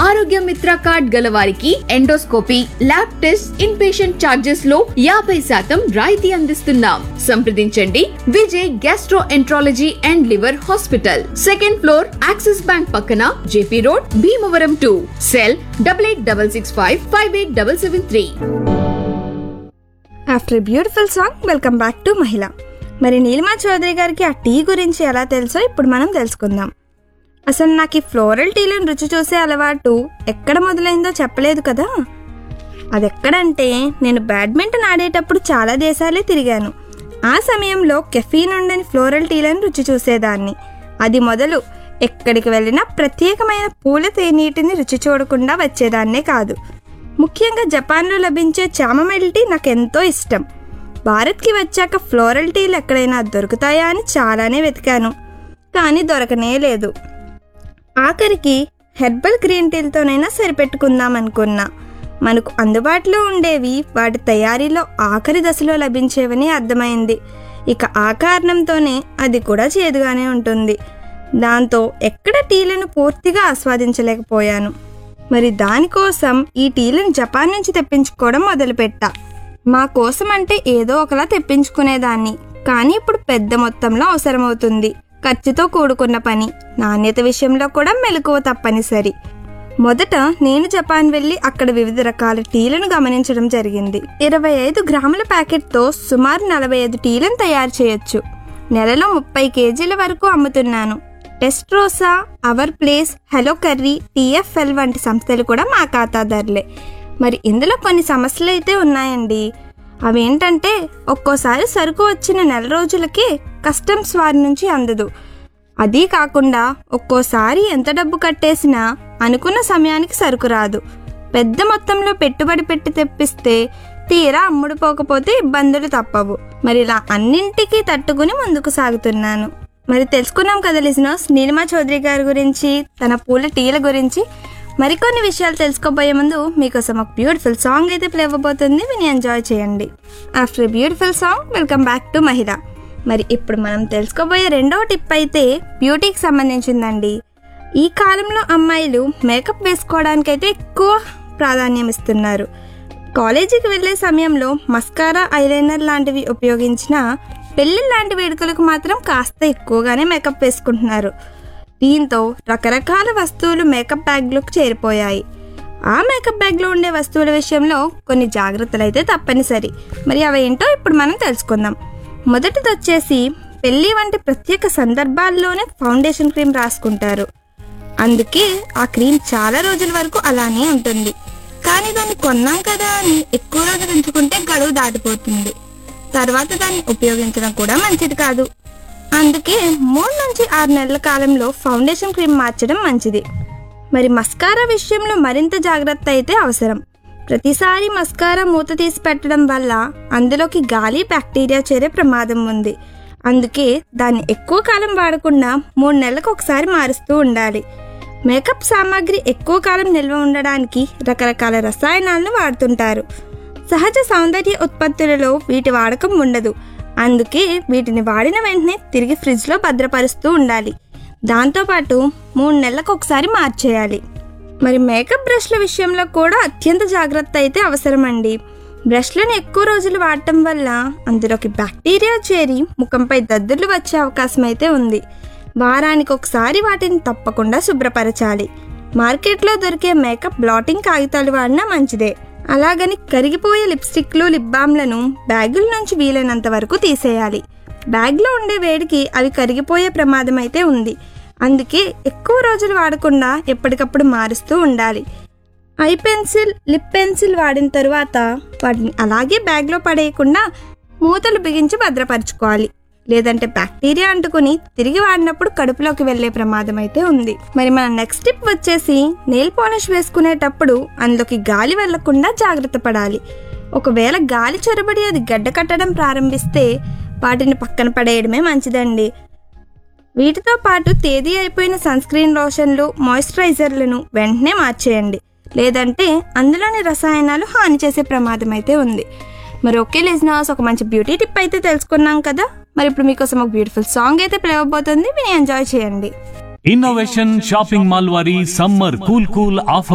ఆరోగ్య మిత్ర కార్డ్ గల వారికి endoscopy lab test in patient charges లో యాభై శాతం రాయితీ అందిస్తున్నాం సంప్రదించండి Vijay gastroenterology and liver hospital second floor Axis bank పక్కన JP road Bhimavaram two cell double eight double six five five eight double seven three after beautiful song welcome back to మహిళ మరి నీలిమా చౌదరి గారికి ఆ టీ గురించి ఎలా తెలుసో ఇప్పుడు మనం తెలుసుకుందాం అసలు నాకు ఈ ఫ్లోరల్ టీలను రుచి చూసే అలవాటు ఎక్కడ మొదలైందో చెప్పలేదు కదా అది ఎక్కడంటే నేను బ్యాడ్మింటన్ ఆడేటప్పుడు చాలా దేశాలే తిరిగాను ఆ సమయంలో కెఫీన్ ఉండని ఫ్లోరల్ టీలను రుచి చూసేదాన్ని అది మొదలు ఎక్కడికి వెళ్ళినా ప్రత్యేకమైన పూల తేనీటిని రుచి చూడకుండా వచ్చేదాన్నే కాదు ముఖ్యంగా జపాన్లో లభించే చామమెల్ టీ నాకు ఎంతో ఇష్టం భారత్కి వచ్చాక ఫ్లోరల్ టీలు ఎక్కడైనా దొరుకుతాయా అని చాలానే వెతికాను కానీ దొరకనే లేదు ఆఖరికి హెర్బల్ గ్రీన్ టీలతోనైనా సరిపెట్టుకుందాం అనుకున్నా మనకు అందుబాటులో ఉండేవి వాటి తయారీలో ఆఖరి దశలో లభించేవని అర్థమైంది ఇక ఆ కారణంతోనే అది కూడా చేదుగానే ఉంటుంది దాంతో ఎక్కడ టీలను పూర్తిగా ఆస్వాదించలేకపోయాను మరి దానికోసం ఈ టీలను జపాన్ నుంచి తెప్పించుకోవడం మొదలుపెట్టా మా కోసం అంటే ఏదో ఒకలా తెప్పించుకునేదాన్ని కానీ ఇప్పుడు పెద్ద మొత్తంలో అవసరమవుతుంది ఖర్చుతో కూడుకున్న పని నాణ్యత విషయంలో కూడా మెలకువ తప్పనిసరి మొదట నేను జపాన్ వెళ్ళి అక్కడ వివిధ రకాల టీలను గమనించడం జరిగింది ఇరవై ఐదు గ్రాముల ప్యాకెట్తో సుమారు నలభై ఐదు టీలను తయారు చేయొచ్చు నెలలో ముప్పై కేజీల వరకు అమ్ముతున్నాను టెస్ట్రోసా our place hello curry TFL వంటి సంస్థలు కూడా మా ఖాతాదారులే మరి ఇందులో కొన్ని సమస్యలు అయితే ఉన్నాయండి అవేంటంటే ఒక్కోసారి సరుకు వచ్చిన నెల రోజులకే కస్టమ్స్ వారి నుంచి అందదు అదీ కాకుండా ఒక్కోసారి ఎంత డబ్బు కట్టేసినా అనుకున్న సమయానికి సరుకు రాదు పెద్ద మొత్తంలో పెట్టుబడి పెట్టి తెప్పిస్తే తీరా అమ్ముడుపోకపోతే ఇబ్బందులు తప్పవు మరి ఇలా అన్నింటికీ తట్టుకుని ముందుకు సాగుతున్నాను మరి తెలుసుకున్నాం కదా లిజినోస్ నీలిమా చౌదరి గారి గురించి తన పూల టీల గురించి మరికొన్ని విషయాలు తెలుసుకోబోయే ముందు మీకోసం ఒక బ్యూటిఫుల్ సాంగ్ అయితే ప్లే అవ్వబోతుంది విని ఎంజాయ్ చేయండి after beautiful song welcome back to మహిళ మరి ఇప్పుడు మనం తెలుసుకోబోయే రెండవ టిప్ అయితే బ్యూటీకి సంబంధించిందండి ఈ కాలంలో అమ్మాయిలు మేకప్ వేసుకోవడానికైతే ఎక్కువ ప్రాధాన్యం ఇస్తున్నారు కాలేజీకి వెళ్ళే సమయంలో మస్కారా ఐలైనర్ లాంటివి ఉపయోగించిన పెళ్లి లాంటి వేడుకలకు మాత్రం కాస్త ఎక్కువగానే మేకప్ వేసుకుంటున్నారు దీంతో రకరకాల వస్తువులు మేకప్ బ్యాగ్లోకి చేరిపోయాయి ఆ మేకప్ బ్యాగ్లో ఉండే వస్తువుల విషయంలో కొన్ని జాగ్రత్తలు అయితే తప్పనిసరి మరి అవి ఏంటో ఇప్పుడు మనం తెలుసుకుందాం మొదటిది వచ్చేసి పెళ్లి వంటి ప్రత్యేక సందర్భాల్లోనే ఫౌండేషన్ క్రీమ్ రాసుకుంటారు అందుకే ఆ క్రీమ్ చాలా రోజుల వరకు అలానే ఉంటుంది కానీ దాన్ని కొన్నాం కదా అని ఎక్కువ రోజులు ఉంచుకుంటే గడువు దాటిపోతుంది తర్వాత దాన్ని ఉపయోగించడం కూడా మంచిది కాదు అందుకే మూడు నుంచి ఆరు నెలల కాలంలో ఫౌండేషన్ క్రీమ్ మార్చడం మంచిది మరి మస్కారా విషయంలో మరింత జాగ్రత్త అయితే అవసరం ప్రతిసారి మస్కారా మూత తీసి పెట్టడం వల్ల అందులోకి గాలి బ్యాక్టీరియా చేరే ప్రమాదం ఉంది అందుకే దాన్ని ఎక్కువ కాలం వాడకుండా మూడు నెలలకు ఒకసారి మారుస్తూ ఉండాలి మేకప్ సామాగ్రి ఎక్కువ కాలం నిల్వ ఉండడానికి రకరకాల రసాయనాలను వాడుతుంటారు సహజ సౌందర్య ఉత్పత్తులలో వీటి వాడకం ఉండదు అందుకే వీటిని వాడిన వెంటనే తిరిగి ఫ్రిడ్జ్లో భద్రపరుస్తూ ఉండాలి దాంతోపాటు మూడు నెలలకు ఒకసారి మార్చేయాలి మరి మేకప్ బ్రష్ల విషయంలో కూడా అత్యంత జాగ్రత్త అయితే అవసరమండి బ్రష్లను ఎక్కువ రోజులు వాడటం వల్ల అందులోకి బ్యాక్టీరియా చేరి ముఖంపై దద్దుర్లు వచ్చే అవకాశం అయితే ఉంది వారానికి ఒకసారి వాటిని తప్పకుండా శుభ్రపరచాలి మార్కెట్లో దొరికే మేకప్ బ్లాటింగ్ కాగితాలు వాడినా మంచిదే అలాగని కరిగిపోయే లిప్స్టిక్లు లిప్ బామ్లను బ్యాగుల నుంచి వీలైనంత వరకు తీసేయాలి బ్యాగ్లో ఉండే వేడికి అవి కరిగిపోయే ప్రమాదం అయితే ఉంది అందుకే ఎక్కువ రోజులు వాడకుండా ఎప్పటికప్పుడు మారుస్తూ ఉండాలి ఐ పెన్సిల్ లిప్ పెన్సిల్ వాడిన తరువాత వాటిని అలాగే బ్యాగ్లో పడేయకుండా మూతలు బిగించి భద్రపరచుకోవాలి లేదంటే బ్యాక్టీరియా అంటుకుని తిరిగి వాడినప్పుడు కడుపులోకి వెళ్ళే ప్రమాదం అయితే ఉంది మరి మన నెక్స్ట్ టిప్ వచ్చేసి నెయిల్ పాలిష్ వేసుకునేటప్పుడు అందులోకి గాలి వెళ్లకుండా జాగ్రత్త పడాలి ఒకవేళ గాలి చొరబడి అది గడ్డ కట్టడం ప్రారంభిస్తే వాటిని పక్కన పడేయడమే మంచిదండి వీటితో పాటు తేదీ అయిపోయిన సన్ స్క్రీన్ లోషన్లు మాయిశ్చరైజర్లను వెంటనే మార్చేయండి లేదంటే అందులోని రసాయనాలు హాని చేసే ప్రమాదం అయితే ఉంది మరి ఓకే లిజనర్స్ ఒక మంచి బ్యూటీ టిప్ అయితే తెలుసుకున్నాం కదా మరి ఇప్పుడు మీకోసం ఒక బ్యూటిఫుల్ సాంగ్ అయితే ప్లే అవబోతుంది మీరు ఎంజాయ్ చేయండి ఇన్నోవేషన్ షాపింగ్ మాల్ వారి సమ్మర్ కూల్ కూల్ ఆఫర్